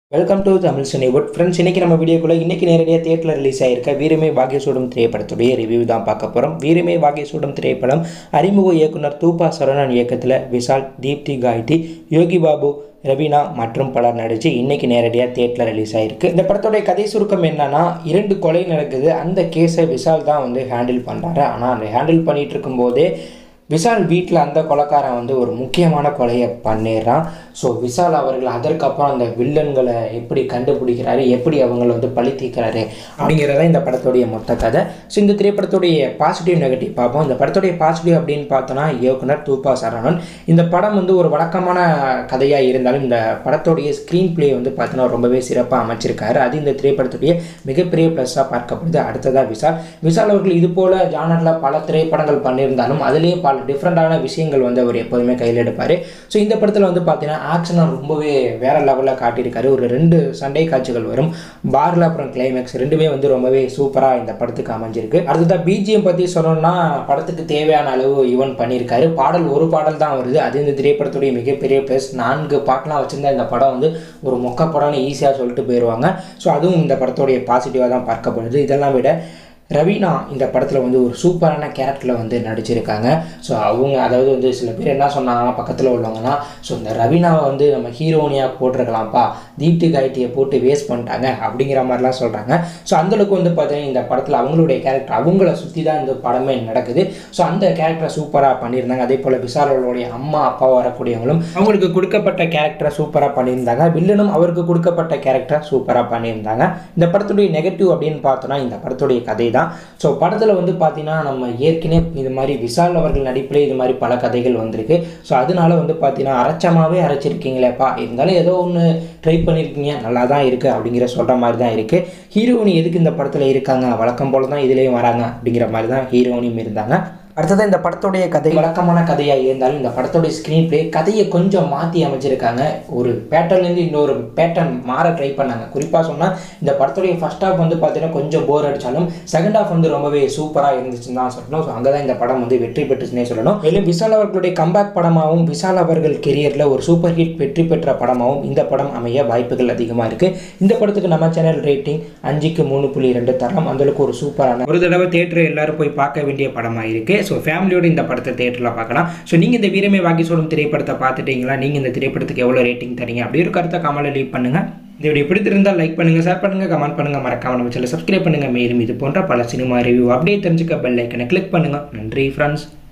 welcome to Tamil Cinewood friends இன்றைக்கி நம்ம வீடியோக்குள்ளே இன்றைக்கி நேரடியாக தியேட்டரில் ரிலீஸ் ஆகிருக்க வீரமே பாகியசூடும் திரைப்படத்துடைய ரிவ்யூ தான் பார்க்க போகிறோம் வீரமே பாகியசூடும் திரைப்படம் அறிமுக இயக்குனர் தூபா சரவணன் இயக்கத்தில் விஷால் தீப்தி காயத்ரி யோகி பாபு ரவீனா மற்றும் பலர் நடித்து இன்றைக்கி நேரடியாக தியேட்டரில் ரிலீஸ் ஆகிருக்கு இந்த படத்துடைய கதை சுருக்கம் என்னன்னா இரண்டு கொலை நடக்குது அந்த கேஸை விஷால் தான் வந்து ஹேண்டில் பண்ணுறாரு ஆனால் அந்த ஹேண்டில் பண்ணிகிட்டு இருக்கும்போதே விஷால் வீட்டில் அந்த கொலைக்காரன் வந்து ஒரு முக்கியமான கொலையை பண்ணிடுறான் ஸோ விஷால் அவர்கள் அதற்கப்புறம் அந்த வில்லன்களை எப்படி கண்டுபிடிக்கிறாரு எப்படி அவங்கள வந்து பழி தீர்க்கிறாரு அப்படிங்கிறத இந்த படத்துடைய மொத்த கதை ஸோ இந்த திரைப்படத்துடைய பாசிட்டிவ் நெகட்டிவ் பார்ப்போம் இந்த படத்துடைய பாசிட்டிவ் அப்படின்னு பார்த்தோன்னா இயக்குனர் தூபா சரவணன் இந்த படம் வந்து ஒரு வழக்கமான கதையாக இருந்தாலும் இந்த படத்துடைய ஸ்க்ரீன் பிளே வந்து பார்த்தோன்னா ரொம்பவே சிறப்பாக அமைச்சிருக்காரு அது இந்த திரைப்படத்துடைய மிகப்பெரிய ப்ளஸ்ஸாக பார்க்கப்படுது அடுத்ததாக விஷால் விஷால் அவர்கள் இது போல் ஜானரில் பல திரைப்படங்கள் பண்ணியிருந்தாலும் அதுலேயும் பல டிஃப்ரெண்ட்டான விஷயங்கள் வந்து அவர் எப்போதுமே கையில் எடுப்பார் ஸோ இந்த படத்தில் வந்து பார்த்தீங்கன்னா ஆக்ஷனை ரொம்பவே வேறு லெவலில் காட்டியிருக்காரு ஒரு ரெண்டு சண்டை காட்சிகள் வரும் பாரில் அப்புறம் கிளைமேக்ஸ் ரெண்டுமே வந்து ரொம்பவே சூப்பராக இந்த படத்துக்கு அமைஞ்சிருக்கு அடுத்ததாக பிஜிஎம் பற்றி சொல்லணும்னா படத்துக்கு தேவையான அளவு ஈவன் பண்ணியிருக்காரு பாடல் ஒரு பாடல் தான் வருது அது இந்த திரைப்படத்துடைய மிகப்பெரிய ப்ளஸ் நான்கு பாட்டெலாம் வச்சுருந்தா இந்த படம் வந்து ஒரு மொக்க படம்னு ஈஸியாக சொல்லிட்டு போயிடுவாங்க ஸோ அதுவும் இந்த படத்துடைய பாசிட்டிவாக தான் பார்க்கப்படுது இதெல்லாம் விட ரவீனா இந்த படத்தில் வந்து ஒரு சூப்பரான கேரக்டரில் வந்து நடிச்சிருக்காங்க ஸோ அவங்க அதாவது வந்து சில பேர் என்ன சொன்னாங்க பக்கத்தில் உள்ளவங்கன்னா ஸோ இந்த ரவீனாவை வந்து நம்ம ஹீரோனியாக போட்டிருக்கலாம்ப்பா தீப்தி காய்ட்டியை போட்டு வேஸ்ட் பண்ணிட்டாங்க அப்படிங்கிற மாதிரிலாம் சொல்கிறாங்க ஸோ அந்தளவுக்கு வந்து பார்த்தீங்கன்னா இந்த படத்தில் அவங்களுடைய கேரக்டர் அவங்கள சுற்றி தான் இந்த படமே நடக்குது ஸோ அந்த கேரக்டரை சூப்பராக பண்ணியிருந்தாங்க அதே போல் விசாலோடைய அம்மா அப்பா வரக்கூடியவங்களும் அவங்களுக்கு கொடுக்கப்பட்ட கேரக்டரை சூப்பராக பண்ணியிருந்தாங்க வில்லனும் அவருக்கு கொடுக்கப்பட்ட கேரக்டரை சூப்பராக பண்ணியிருந்தாங்க இந்த படத்துடைய நெகட்டிவ் அப்படின்னு பார்த்தோன்னா இந்த படத்துடைய கதை தான் ஸோ படத்தில் வந்து பார்த்தீங்கன்னா நம்ம ஏற்கனவே இது மாதிரி விஷால் அவர்கள் நடிப்பிலே இது மாதிரி பல கதைகள் வந்திருக்கு ஸோ அதனால வந்து பார்த்தீங்கன்னா அரைச்சமாகவே அரைச்சிருக்கீங்களேப்பா இருந்தாலும் ஏதோ ஒன்று ட்ரை பண்ணியிருக்கீங்க நல்லா தான் இருக்குது அப்படிங்கிற சொல்கிற மாதிரி தான் இருக்குது ஹீரோயினி எதுக்கு இந்த படத்தில் இருக்காங்க வழக்கம் போல தான் இதுலேயும் வராங்க அப்படிங்கிற மாதிரி தான் ஹீரோயினியும் இருந்தாங்க அடுத்தது இந்த படத்துடைய கதை வழக்கமான கதையாக இருந்தாலும் இந்த படத்துடைய ஸ்க்ரீன் பிளே கதையை கொஞ்சம் மாற்றி அமைச்சிருக்காங்க ஒரு பேட்டர்ன்லேருந்து இன்னொரு பேட்டர்ன் மாற ட்ரை பண்ணாங்க குறிப்பாக சொன்னால் இந்த படத்துடைய ஃபர்ஸ்ட் ஹாஃப் வந்து பார்த்தீங்கன்னா கொஞ்சம் போர் அடித்தாலும் செகண்ட் ஹாஃப் வந்து ரொம்பவே சூப்பராக இருந்துச்சுன்னு தான் சொல்லணும் ஸோ அங்கே தான் இந்த படம் வந்து வெற்றி பெற்றுச்சுன்னே சொல்லணும் மேலும் விஷால் அவர்களுடைய கம்பேக் படமாகவும் விஷால் அவர்கள் கெரியரில் ஒரு சூப்பர் ஹிட் வெற்றி பெற்ற படமாகவும் இந்த படம் அமைய வாய்ப்புகள் அதிகமாக இருக்குது இந்த படத்துக்கு நம்ம சேனல் ரேட்டிங் அஞ்சுக்கு மூணு புள்ளி ரெண்டு தரம் அந்தளவுக்கு ஒரு சூப்பரான ஒரு தடவை தேட்டர் எல்லாரும் போய் பார்க்க வேண்டிய படமாக இருக்குது ஸோ ஃபேமிலியோட இந்த படத்தை தேட்டரில் பார்க்கலாம் ஸோ நீங்கள் இந்த வீரமே வாக்கி சொல்லும் திரைப்படத்தை பார்த்துட்டீங்களா நீங்கள் இந்த திரைப்படத்துக்கு எவ்வளோ ரேட்டிங் தரீங்க அப்படி ஒரு கருத்தை கமலை லீவ் பண்ணுங்கள் இந்த வீடியோ பிடித்திருந்தால் லைக் பண்ணுங்கள் ஷேர் பண்ணுங்கள் கமெண்ட் பண்ணுங்கள் மறக்காம நம்ம சேனல் சப்ஸ்கிரைப் பண்ணுங்கள் மேலும் இது போன்ற பல சினிமா ரிவ்யூ அப்படியே தெரிஞ்சுக்க பெல் ஐக்கனை கிளிக் பண்ணுங்கள் நன்றி ஃப்ரெண்ட்ஸ்